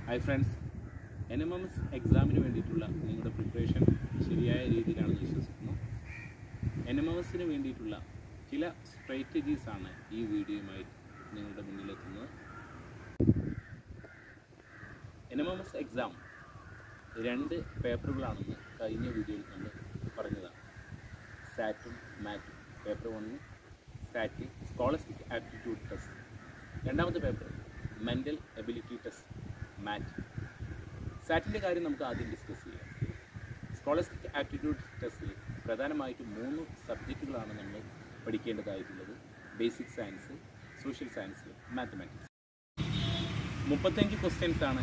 hi friends N M M S എക്സാമിന് വേണ്ടിയിട്ടുള്ള നിങ്ങളുടെ പ്രിപ്പറേഷൻ ശരിയായ രീതിയിലാണെന്ന് വിശ്വസിക്കുന്നു എൻ എം എം എസിന് വേണ്ടിയിട്ടുള്ള ചില സ്ട്രാറ്റജീസ് ആണ് ഈ വീഡിയോയുമായി നിങ്ങളുടെ മുന്നിലെത്തുന്നത് N M M S exam രണ്ട് പേപ്പറുകളാണെന്ന് കഴിഞ്ഞ വീഡിയോയിൽ നമ്മൾ പറഞ്ഞതാണ് സാറ്റും മാറ്റും പേപ്പർ വണ്ണും സാറ്റ് സ്കോളസ്റ്റിക് ആപ്റ്റിറ്റ്യൂഡ് ടെസ്റ്റ് രണ്ടാമത്തെ paper mental ability test MAT സാറ്റിൻ്റെ കാര്യം നമുക്ക് ആദ്യം ഡിസ്കസ് ചെയ്യാം സ്കോളസ്റ്റിക് ആപ്റ്റിറ്റ്യൂഡ് ടെസ്റ്റിൽ പ്രധാനമായിട്ടും മൂന്ന് സബ്ജക്റ്റുകളാണ് നമ്മൾ പഠിക്കേണ്ടതായിട്ടുള്ളത് basic science social science mathematics മുപ്പത്തഞ്ച് ക്വസ്റ്റ്യൻസ് ആണ്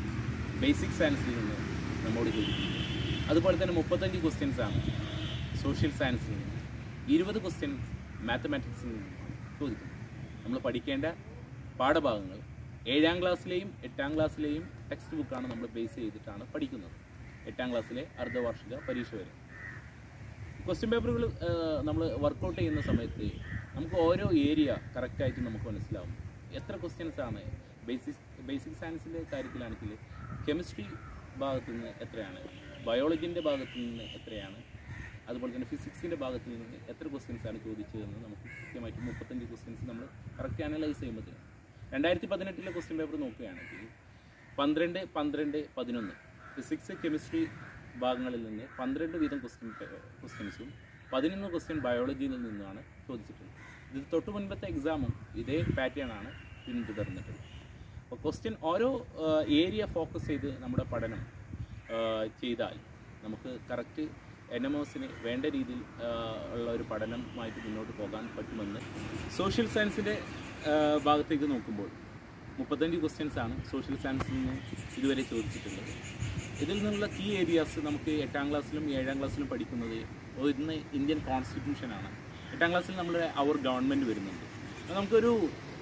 ബേസിക് സയൻസിൽ നിന്ന് നമ്മോട് ചോദിക്കുന്നത് അതുപോലെ തന്നെ മുപ്പത്തഞ്ച് ക്വസ്റ്റ്യൻസ് ആണ് സോഷ്യൽ സയൻസിൽ നിന്ന് ഇരുപത് ക്വസ്റ്റ്യൻസ് മാത്തമാറ്റിക്സിൽ നിന്നുമാണ് ചോദിക്കുന്നത് നമ്മൾ പഠിക്കേണ്ട പാഠഭാഗങ്ങൾ ഏഴാം ക്ലാസ്സിലെയും എട്ടാം ക്ലാസ്സിലെയും ടെക്സ്റ്റ് ബുക്കാണ് നമ്മൾ ബേസ് ചെയ്തിട്ടാണ് പഠിക്കുന്നത് എട്ടാം ക്ലാസ്സിലെ അർദ്ധവാർഷിക പരീക്ഷ വരെ ക്വസ്റ്റ്യൻ പേപ്പറുകൾ നമ്മൾ വർക്കൗട്ട് ചെയ്യുന്ന സമയത്ത് നമുക്ക് ഓരോ ഏരിയ കറക്റ്റായിട്ട് നമുക്ക് മനസ്സിലാവും എത്ര ക്വസ്റ്റ്യൻസ് ആണ് ബേസിക് ബേസിക് സയൻസിൻ്റെ കാര്യത്തിലാണെങ്കിൽ കെമിസ്ട്രി ഭാഗത്തു നിന്ന് എത്രയാണ് ബയോളജിൻ്റെ ഭാഗത്തു നിന്ന് എത്രയാണ് അതുപോലെ തന്നെ ഫിസിക്സിൻ്റെ ഭാഗത്തു നിന്ന് എത്ര ക്വസ്റ്റ്യൻസ് ആണ് ചോദിച്ചതെന്ന് നമുക്ക് കൃത്യമായിട്ട് മുപ്പത്തഞ്ച് ക്വസ്റ്റ്യൻസ് നമ്മൾ കറക്റ്റ് അനലൈസ് ചെയ്യുമ്പോഴത്തേന് രണ്ടായിരത്തി പതിനെട്ടിലെ ക്വസ്റ്റ്യൻ പേപ്പർ നോക്കുകയാണെങ്കിൽ പന്ത്രണ്ട് പന്ത്രണ്ട് പതിനൊന്ന് ഫിസിക്സ് കെമിസ്ട്രി ഭാഗങ്ങളിൽ നിന്ന് പന്ത്രണ്ട് വീതം ക്വസ്റ്റ്യൻ ക്വസ്റ്റ്യൻസും പതിനൊന്ന് ക്വസ്റ്റ്യൻ ബയോളജിയിൽ നിന്നുമാണ് ചോദിച്ചിട്ടുള്ളത് ഇത് തൊട്ട് മുൻപത്തെ എക്സാമും ഇതേ പാറ്റേൺ ആണ് പിന്തുടർന്നിട്ടുള്ളത് അപ്പോൾ ക്വസ്റ്റ്യൻ ഓരോ ഏരിയ ഫോക്കസ് ചെയ്ത് നമ്മുടെ പഠനം ആ, ചെയ്താൽ നമുക്ക് കറക്റ്റ് എൻ എം എസിന് വേണ്ട രീതിയിൽ ആ, ഉള്ള ഒരു പഠനമായിട്ട് മുന്നോട്ട് പോകാൻ പറ്റുമെന്ന് സോഷ്യൽ സയൻസിൻ്റെ ഭാഗത്തേക്ക് നോക്കുമ്പോൾ മുപ്പത്തഞ്ച് ക്വസ്റ്റ്യൻസ് ആണ് സോഷ്യൽ സയൻസിൽ നിന്ന് ഇതുവരെ ചോദിച്ചിട്ടുള്ളത് ഇതിൽ നിന്നുള്ള കീ ഏരിയാസ് നമുക്ക് എട്ടാം ക്ലാസ്സിലും ഏഴാം ക്ലാസ്സിലും പഠിക്കുന്നത് ഒന്ന് ഇന്ത്യൻ കോൺസ്റ്റിറ്റ്യൂഷനാണ് എട്ടാം ക്ലാസ്സിൽ നമ്മുടെ അവർ ഗവൺമെൻറ് വരുന്നുണ്ട് അപ്പോൾ നമുക്കൊരു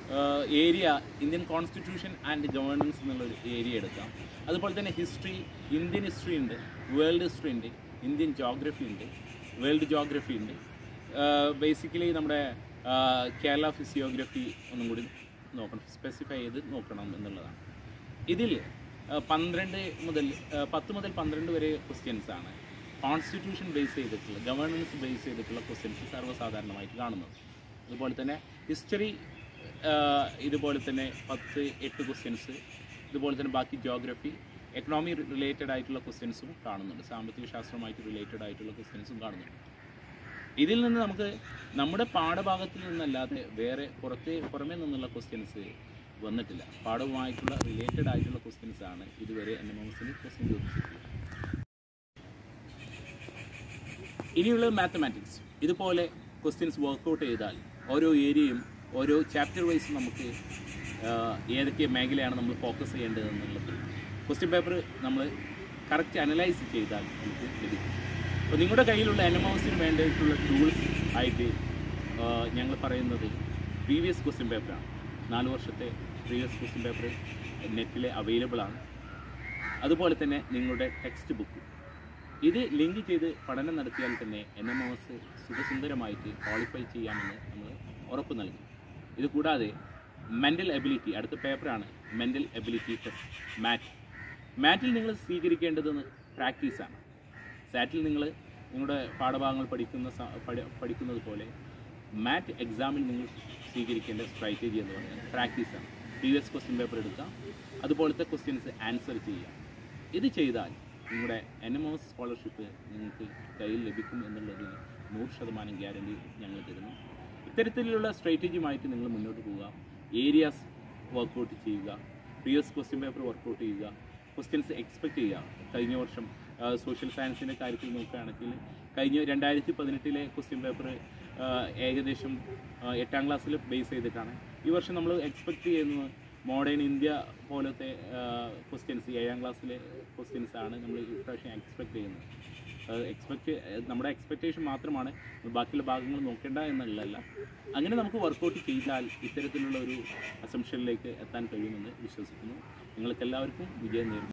area Indian constitution and governance എന്നുള്ളൊരു ഏരിയ എടുക്കാം അതുപോലെ തന്നെ ഹിസ്റ്ററി ഇന്ത്യൻ ഹിസ്റ്ററി ഉണ്ട് വേൾഡ് ഹിസ്റ്ററി ഉണ്ട് ഇന്ത്യൻ ജോഗ്രഫി ഉണ്ട് വേൾഡ് ജോഗ്രഫി ഉണ്ട് ബേസിക്കലി നമ്മുടെ ആ, കേരള ഫിസിയോഗ്രഫി ഒന്നും കൂടി നോക്കണം സ്പെസിഫൈ ചെയ്ത് നോക്കണം എന്നുള്ളതാണ് ഇതിൽ ആ, പന്ത്രണ്ട് മുതൽ ആ, പത്ത് മുതൽ പന്ത്രണ്ട് വരെ ക്വസ്റ്റ്യൻസ് ആണ് കോൺസ്റ്റിറ്റ്യൂഷൻ ബേസ് ചെയ്തിട്ടുള്ള ഗവേണൻസ് ബേസ് ചെയ്തിട്ടുള്ള ക്വസ്റ്റ്യൻസ് സർവ്വസാധാരണമായിട്ട് കാണുന്നത് അതുപോലെ തന്നെ ഹിസ്റ്ററി ഇതുപോലെ തന്നെ പത്ത് എട്ട് ക്വസ്റ്റ്യൻസ് ഇതുപോലെ തന്നെ ബാക്കി ജോഗ്രഫി എക്കണോമി റിലേറ്റഡ് ആയിട്ടുള്ള ക്വസ്റ്റ്യൻസും കാണുന്നുണ്ട് സാമ്പത്തിക ശാസ്ത്രമായിട്ട് റിലേറ്റഡ് ആയിട്ടുള്ള ക്വസ്റ്റ്യൻസും കാണുന്നുണ്ട് ഇതിൽ നിന്ന് നമുക്ക് നമ്മുടെ പാഠഭാഗത്തിൽ നിന്നല്ലാതെ വേറെ പുറത്തെ പുറമേ നിന്നുള്ള ക്വസ്റ്റ്യൻസ് വന്നിട്ടില്ല പാഠവുമായിട്ടുള്ള റിലേറ്റഡ് ആയിട്ടുള്ള ക്വസ്റ്റ്യൻസ് ആണ് ഇതുവരെ എൻ എം എസിന് ക്വസ്റ്റ്യൻ ചോദിച്ചിട്ടുള്ളത് ഇനിയുള്ളത് മാത്തമാറ്റിക്സ് ഇതുപോലെ ക്വസ്റ്റ്യൻസ് വർക്കൗട്ട് ചെയ്താൽ ഓരോ ഏരിയയും ഓരോ ചാപ്റ്റർ വൈസ് നമുക്ക് ആ, ഏതൊക്കെ മേഖലയാണ് നമ്മൾ ഫോക്കസ് ചെയ്യേണ്ടതെന്നുള്ളത് ക്വസ്റ്റ്യൻ പേപ്പർ നമ്മൾ കറക്റ്റ് അനലൈസ് ചെയ്താൽ നമുക്ക് ലഭിക്കും അപ്പോൾ നിങ്ങളുടെ കയ്യിലുള്ള എൻ എം എസിന് വേണ്ടിയിട്ടുള്ള ടൂൾസ് ആയിട്ട് ആ, ഞങ്ങൾ പറയുന്നത് പ്രീവിയസ് ക്വസ്റ്റ്യൻ പേപ്പറാണ് നാല് വർഷത്തെ പ്രീവിയസ് ക്വസ്റ്റ്യൻ പേപ്പർ നെറ്റിൽ അവൈലബിൾ ആണ് അതുപോലെ തന്നെ നിങ്ങളുടെ ടെക്സ്റ്റ് ബുക്ക് ഇത് ലിങ്ക് ചെയ്ത് പഠനം നടത്തിയാൽ തന്നെ എൻ എം എസ് സുഖസുന്ദരമായിട്ട് ക്വാളിഫൈ ചെയ്യാമെന്ന് നമ്മൾ ഉറപ്പ് നൽകി ഇത് കൂടാതെ മെൻ്റൽ എബിലിറ്റി അടുത്ത പേപ്പറാണ് മെൻ്റൽ എബിലിറ്റി ടെസ്റ്റ് മാറ്റ് മാറ്റിൽ നിങ്ങൾ സ്വീകരിക്കേണ്ടത് പ്രാക്ടീസാണ് സാറ്റിൽ നിങ്ങൾ നിങ്ങളുടെ പാഠഭാഗങ്ങൾ പഠിക്കുന്ന സ- പഠി- പഠിക്കുന്നത് പോലെ മാറ്റ് എക്സാമിൽ നിങ്ങൾ സ്വീകരിക്കേണ്ട സ്ട്രാറ്റജി എന്ന് പറയുന്നത് പ്രാക്ടീസാണ് പ്രീവിയസ് ക്വസ്റ്റ്യൻ പേപ്പർ എടുക്കാം അതുപോലത്തെ ക്വസ്റ്റ്യൻസ് ആൻസർ ചെയ്യുക ഇത് ചെയ്താൽ നിങ്ങളുടെ എൻ എം എസ് സ്കോളർഷിപ്പ് നിങ്ങൾക്ക് കയ്യിൽ ലഭിക്കും എന്നുള്ളതിന് നൂറ് ശതമാനം ഗ്യാരണ്ടി ഞങ്ങൾ തരുന്നു ഇത്തരത്തിലുള്ള സ്ട്രാറ്റജിയുമായിട്ട് നിങ്ങൾ മുന്നോട്ട് പോവുക ഏരിയാസ് വർക്കൗട്ട് ചെയ്യുക പ്രീവിയസ് ക്വസ്റ്റ്യൻ പേപ്പർ വർക്കൗട്ട് ചെയ്യുക ക്വസ്റ്റ്യൻസ് എക്സ്പെക്റ്റ് ചെയ്യുക കഴിഞ്ഞ വർഷം സോഷ്യൽ സയൻസിൻ്റെ കാര്യത്തിൽ നോക്കുകയാണെങ്കിൽ കഴിഞ്ഞ രണ്ടായിരത്തി പതിനെട്ടിലെ ക്വസ്റ്റ്യൻ പേപ്പർ ഏകദേശം ആ, എട്ടാം ക്ലാസ്സിൽ ബേസ് ചെയ്തിട്ടാണ് ഈ വർഷം നമ്മൾ എക്സ്പെക്റ്റ് ചെയ്യുന്നത് മോഡേൺ ഇന്ത്യ പോലത്തെ ക്വസ്റ്റ്യൻസ് ഏഴാം ക്ലാസ്സിലെ ക്വസ്റ്റ്യൻസ് ആണ് നമ്മൾ ഇപ്രാവശ്യം എക്സ്പെക്റ്റ് ചെയ്യുന്നത് എക്സ്പെക്റ്റ് നമ്മുടെ എക്സ്പെക്റ്റേഷൻ മാത്രമാണ് ബാക്കിയുള്ള ഭാഗങ്ങൾ നോക്കേണ്ട എന്നുള്ളതല്ല അങ്ങനെ നമുക്ക് വർക്കൗട്ട് ചെയ്താൽ ഇത്തരത്തിലുള്ള ഒരു അസംഷനിലേക്ക് എത്താൻ കഴിയുമെന്ന് വിശ്വസിക്കുന്നു നിങ്ങൾക്ക് എല്ലാവർക്കും വിജയം നേരുന്നു